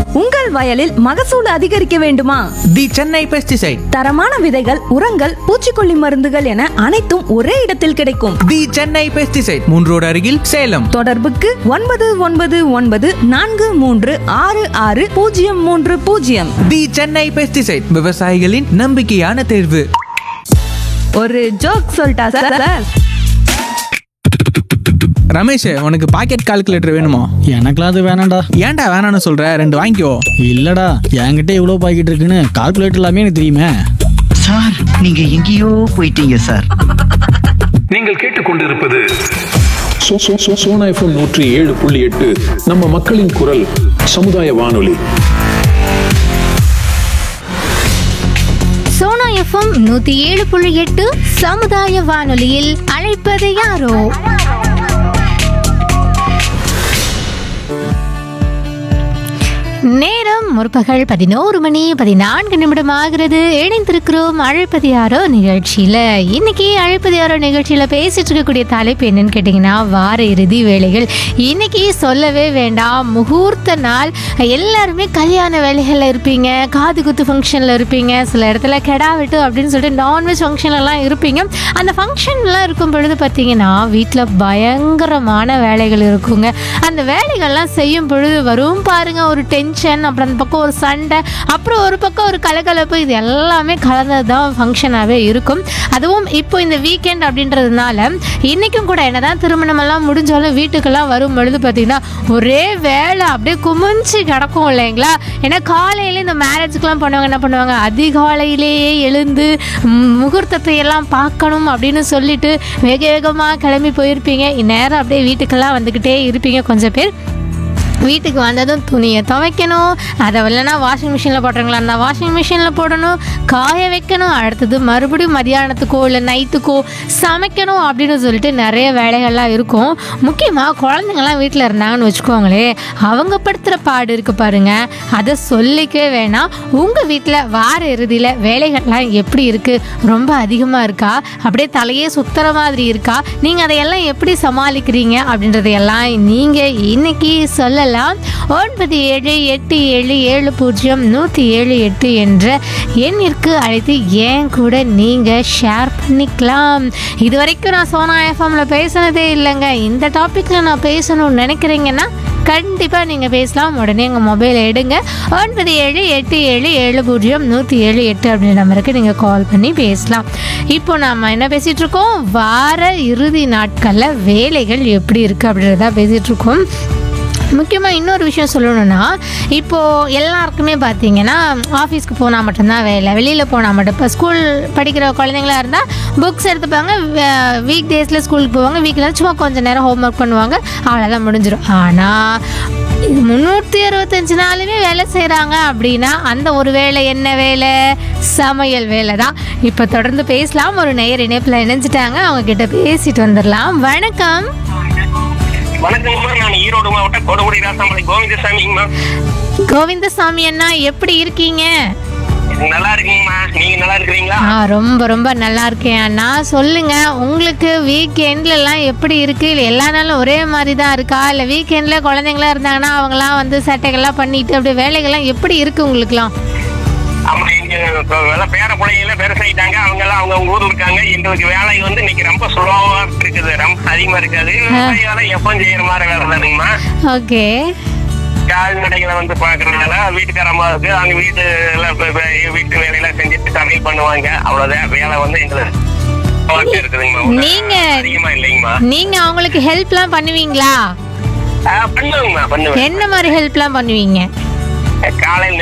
உங்கள் வயலில் மகசூல் அதிகரிக்க வேண்டுமா தி சென்னை பெஸ்டிசைட் தரமான விதைகள் உரங்கள் பூச்சிக்கொல்லி மருந்துகள் என அனைத்தும் ஒரே இடத்தில் கிடைக்கும் தி சென்னை பெஸ்டிசைட் மூன்று ரோடு அருகில் சேலம் தொடர்புக்கு ஒன்பது ஒன்பது ஒன்பது நான்கு மூன்று ஆறு ஆறு பூஜ்ஜியம் மூன்று பூஜ்ஜியம் தி சென்னை பெஸ்டிசைட் விவசாயிகளின் நம்பிக்கையான தேர்வு ஒரு ஜோக் சொல்லிட்டா சார் ரமேஷ் உனக்கு பாக்கெட் கால்குலேட்டர் வேணுமா எனக்குலாம் அது வேணாம்டா ஏன்டா வேணாம்னு சொல்ற ரெண்டு வாங்கிக்கோ இல்லடா என்கிட்ட இவ்வளோ பாக்கெட் இருக்குன்னு கால்குலேட்டர் எல்லாமே எனக்கு தெரியுமே சார் நீங்க எங்கேயோ போயிட்டீங்க சார் நீங்கள் கேட்டுக்கொண்டிருப்பது சோ- சோ- சோ- சோனா எஃப்எம் நூற்றி ஏழு புள்ளி எட்டு நம்ம மக்களின் குரல் சமுதாய வானொலி சோனா எஃப்எம் நூத்தி ஏழு புள்ளி எட்டு சமுதாய வானொலியில் அழைப்பது யாரோ நேரம் முற்பகல் பதினோரு மணி பதினான்கு நிமிடம் ஆகிறது இணைந்திருக்கிறோம் அழைப்பது யாரோ நிகழ்ச்சியில இன்னைக்கு அழைப்பது யாரோ நிகழ்ச்சியில பேசிட்டு இருக்கக்கூடிய தலைப்பு என்னன்னு கேட்டிங்கன்னா வார இறுதி வேலைகள் இன்னைக்கு சொல்லவே வேண்டாம் முகூர்த்த நாள் எல்லாருமே கல்யாண வேலைகளில் இருப்பீங்க காது குத்து ஃபங்க்ஷனில் இருப்பீங்க சில இடத்துல கெடா வெட்டு அப்படின்னு சொல்லிட்டு நான்வெஜ் ஃபங்க்ஷன்லாம் இருப்பீங்க அந்த ஃபங்க்ஷன்லாம் இருக்கும் பொழுது பார்த்தீங்கன்னா வீட்டில் பயங்கரமான வேலைகள் இருக்குங்க அந்த வேலைகள்லாம் செய்யும் பொழுது வரும் பாருங்க ஒரு டென்ஷன் அப்புறம் அந்த பக்கம் ஒரு சண்டை அப்புறம் ஒரு பக்கம் ஒரு கலகலப்பு இது எல்லாமே கலந்தது தான் ஃபங்க்ஷனாகவே இருக்கும் அதுவும் இப்போ இந்த வீக்கெண்ட் அப்படின்றதுனால இன்றைக்கும் கூட என்னதான் திருமணமெல்லாம் முடிஞ்சாலும் வீட்டுக்கெல்லாம் வரும் பொழுது பார்த்தீங்கன்னா ஒரே வேலை அப்படியே குமிஞ்சு கிடக்கும் இல்லைங்களா ஏன்னா காலையில இந்த மேரேஜுக்கெல்லாம் பண்ணுவாங்க என்ன பண்ணுவாங்க அதிகாலையிலேயே எழுந்து ம், முகூர்த்தத்தை எல்லாம் பார்க்கணும் அப்படின்னு சொல்லிட்டு வேக வேகமாக கிளம்பி போயிருப்பீங்க இந்நேரம் அப்படியே வீட்டுக்கெல்லாம் வந்துக்கிட்டே இருப்பீங்க கொஞ்சம் பேர் வீட்டுக்கு வந்ததும் துணியை துவைக்கணும் அதை இல்லைன்னா வாஷிங் மிஷினில் போடுறீங்களா இருந்தால் வாஷிங் மிஷினில் போடணும் காய வைக்கணும் அடுத்தது மறுபடியும் மதியானத்துக்கோ இல்லை நைட்டுக்கோ சமைக்கணும் அப்படின்னு சொல்லிட்டு நிறைய வேலைகள்லாம் இருக்கும் முக்கியமாக குழந்தைங்கள்லாம் வீட்டில் இருந்தாங்கன்னு வச்சுக்கோங்களே அவங்க படுத்துகிற பாடு இருக்கு பாருங்க அதை சொல்லிக்கவே வேணாம் உங்கள் வீட்டில் வார இறுதியில் வேலைகள்லாம் எப்படி இருக்குது ரொம்ப அதிகமாக இருக்கா அப்படியே தலையே சுத்துற மாதிரி இருக்கா நீங்கள் அதையெல்லாம் எப்படி சமாளிக்கிறீங்க அப்படின்றதையெல்லாம் நீங்கள் இன்னைக்கு சொல்லலாம் ஒன்பது ஏழு எட்டு ஏழு ஏழு பூஜ்ஜியம் நூற்றி ஏழு எட்டு என்ற எண்ணிற்கு அழைத்து ஏன் கூட நீங்கள் ஷேர் பண்ணிக்கலாம் இது வரைக்கும் நான் சோனா எஃப்எம்ல பேசினதே இல்லைங்க இந்த டாப்பிக்கில் நான் பேசணும்னு நினைக்கிறீங்கன்னா கண்டிப்பாக நீங்கள் பேசலாம் உடனே எங்கள் மொபைலை எடுங்க ஒன்பது ஏழு எட்டு ஏழு ஏழு பூஜ்ஜியம் நூற்றி ஏழு எட்டு அப்படின்ற நம்பருக்கு நீங்கள் கால் பண்ணி பேசலாம் இப்போ நாம் என்ன பேசிகிட்டு இருக்கோம் வார இறுதி நாட்களில் வேலைகள் எப்படி இருக்குது அப்படின்றத பேசிகிட்டு இருக்கோம் முக்கியமாக இன்னொரு விஷயம் சொல்லணும்னா இப்போது எல்லாருக்குமே பார்த்தீங்கன்னா ஆஃபீஸ்க்கு போனால் மட்டும்தான் வேலை வெளியில் போனால் மட்டும் இப்போ ஸ்கூல் படிக்கிற குழந்தைங்களா இருந்தால் புக்ஸ் எடுத்துப்பாங்க வீக் டேஸில் ஸ்கூலுக்கு போவாங்க வீக்கில் சும்மா கொஞ்சம் நேரம் ஹோம்ஒர்க் பண்ணுவாங்க அவ்வளோதான் முடிஞ்சிடும் ஆனால் முந்நூற்றி அறுபத்தஞ்சு நாளுமே வேலை செய்கிறாங்க அப்படின்னா அந்த ஒரு வேலை என்ன வேலை சமையல் வேலை தான் இப்போ தொடர்ந்து பேசலாம் ஒரு நேயர் இணைப்பில் இணைஞ்சிட்டாங்க அவங்க கிட்ட பேசிட்டு வந்துடலாம் வணக்கம் வணக்கங்கம்மா நான் ஈரோடு மாவட்டம் கொடுமுடி ராசாமலை கோவிந்தசாமிங்கம்மா கோவிந்தசாமி அண்ணா எப்படி இருக்கீங்க நல்லா இருக்கீங்கம்மா நீங்க நல்லா இருக்கிறீங்களா ஆ ரொம்ப ரொம்ப நல்லா இருக்கேன் அண்ணா சொல்லுங்க உங்களுக்கு வீக் எல்லாம் எப்படி இருக்கு இல்லை எல்லா நாளும் ஒரே மாதிரி தான் இருக்கா இல்லை வீக்கெண்டில் குழந்தைங்களா இருந்தாங்கன்னா அவங்களாம் வந்து சட்டைகள்லாம் பண்ணிட்டு அப்படியே வேலைகள்லாம் எப்படி இருக்கு உங்களுக்குலாம் ஆமா இங்க இப்ப வேலை பேர பிள்ளைங்கள பெருசாயிட்டாங்க அவங்க எல்லாம் அவங்க ஊர்ல இருக்காங்க எங்களுக்கு வேலை வந்து இன்னைக்கு ரொம்ப சுலபமா இருக்குது ரொம்ப அதிகமா இருக்காது விவசாய வேலை எப்போ செய்யற மாதிரி வேலை தானுங்கம்மா ஓகே கால்நடைகளை வந்து பாக்குறதுனால வீட்டுக்காரம்மாவுக்கு அவங்க வீட்டு எல்லாம் இப்ப- இப்ப வீட்டு வேலையெல்லாம் செஞ்சுட்டு சமையல் பண்ணுவாங்க அவ்வளவுதான் வேலை வந்து எங்களுக்கு சுலபமா இருக்குதுங்கம்மா ஒண்ணும் நீங்க- அதிகமா இல்லைங்கம்மா நீங்க அவங்களுக்கு ஹெல்ப்லாம் பண்ணுவீங்களா ஆ, பண்ணுவேங்கம்மா பண்ணுவேன் என்ன மாதிரி ஹெல்ப்லாம் பண்ணுவீங்க காலையில்